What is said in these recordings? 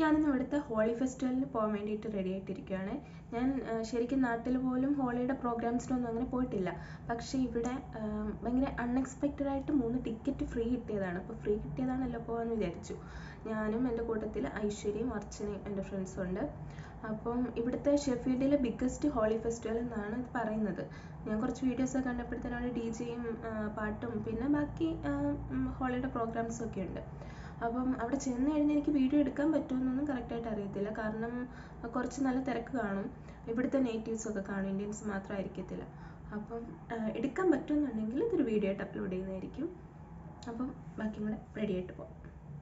ഞാനിന്ന് ഇവിടുത്തെ ഹോളി ഫെസ്റ്റിവലിന് പോകാൻ വേണ്ടിയിട്ട് റെഡി ആയിട്ടിരിക്കുകയാണ് ഞാൻ ആ, ശരിക്കും നാട്ടിൽ പോലും ഹോളിയുടെ പ്രോഗ്രാംസിനൊന്നും അങ്ങനെ പോയിട്ടില്ല പക്ഷേ ഇവിടെ ആ, ഭയങ്കര അൺഎക്സ്പെക്റ്റഡ് ആയിട്ട് മൂന്ന് ടിക്കറ്റ് ഫ്രീ കിട്ടിയതാണ് അപ്പോൾ ഫ്രീ കിട്ടിയതാണല്ലോ പോകാമെന്ന് വിചാരിച്ചു ഞാനും എൻ്റെ കൂട്ടത്തിൽ ഐശ്വര്യയും അർച്ചനയും എൻ്റെ ഫ്രണ്ട്സും ഉണ്ട് അപ്പം ഇവിടുത്തെ ഷെഫീൽഡിലെ ബിഗ്ഗസ്റ്റ് ഹോളി ഫെസ്റ്റിവൽ എന്നാണ് ഇത് പറയുന്നത് ഞാൻ കുറച്ച് വീഡിയോസ് കണ്ടപ്പോഴത്തേനാണ് ഡി ജെയും പാട്ടും പിന്നെ ബാക്കി ആ, ഉം, ഹോളിയുടെ പ്രോഗ്രാംസും ഒക്കെ ഉണ്ട് അപ്പം അവിടെ ചെന്ന് കഴിഞ്ഞ് എനിക്ക് വീഡിയോ എടുക്കാൻ പറ്റുമെന്നൊന്നും കറക്റ്റായിട്ട് അറിയത്തില്ല കാരണം കുറച്ച് നല്ല തിരക്ക് കാണും ഇവിടുത്തെ നേറ്റീവ്സ് ഒക്കെ കാണും ഇന്ത്യൻസ് മാത്രമായിരിക്കത്തില്ല അപ്പം ആ, എടുക്കാൻ പറ്റുമെന്നുണ്ടെങ്കിൽ ഇതൊരു വീഡിയോ ആയിട്ട് അപ്ലോഡ് ചെയ്യുന്നതായിരിക്കും അപ്പം ബാക്കിയും കൂടെ റെഡി ആയിട്ട് പോകാം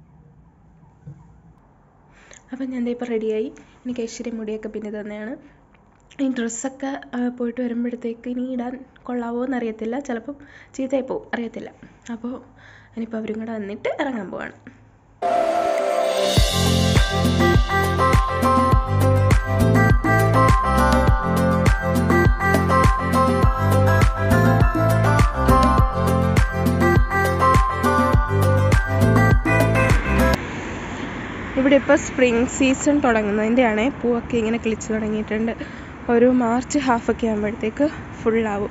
അപ്പം ഞാൻ ദേ ഇപ്പോൾ റെഡിയായി എനിക്ക് ഐശ്വര്യ മുടിയൊക്കെ പിന്നെ തന്നെയാണ് ഈ ഡ്രസ്സൊക്കെ പോയിട്ട് വരുമ്പോഴത്തേക്ക് ഇനി ഇടാൻ കൊള്ളാവോ എന്നറിയത്തില്ല ചിലപ്പം ചീത്തയായി പോവും അറിയത്തില്ല അപ്പോൾ ഇനിയിപ്പോൾ അവരും കൂടെ വന്നിട്ട് ഇറങ്ങാൻ പോവാണ് ഇവിടെ ഇപ്പോൾ സ്പ്രിംഗ് സീസൺ തുടങ്ങുന്നതിൻ്റെയാണ് പൂവൊക്കെ ഇങ്ങനെ കിളിച്ച് തുടങ്ങിയിട്ടുണ്ട് ഒരു മാർച്ച് ഹാഫൊക്കെ ആകുമ്പോഴത്തേക്ക് ഫുള്ളാവും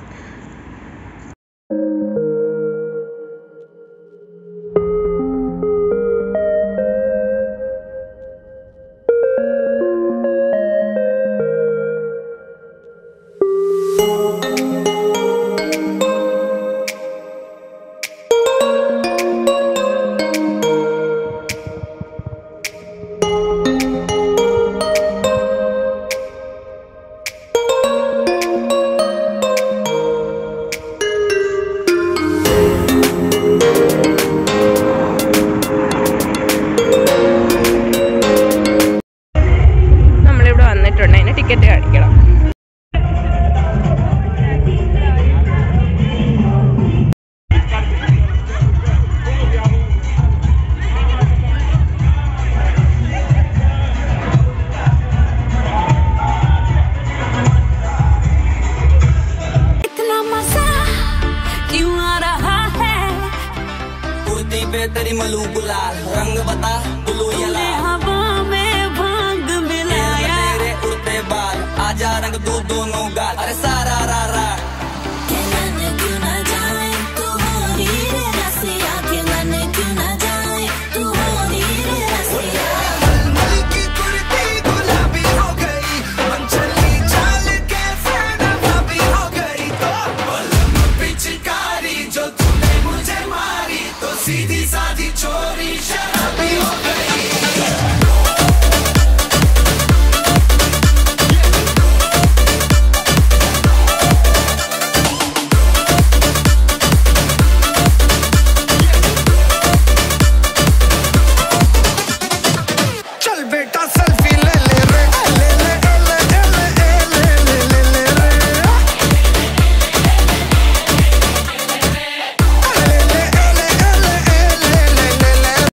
നമ്മളിവിടെ വന്നിട്ടുണ്ട് അതിന് ടിക്കറ്റ് കാണിക്കണം इतना मजा क्यों आ रहा है कुर्ती पे तेरी मलू गुलाल रंग बता ब्लू या तूने लाल हवा में भांग तेरे मिलाया तेरे उड़ते बाल आजा रंग दो दोनों गाल अरे सारा रा रा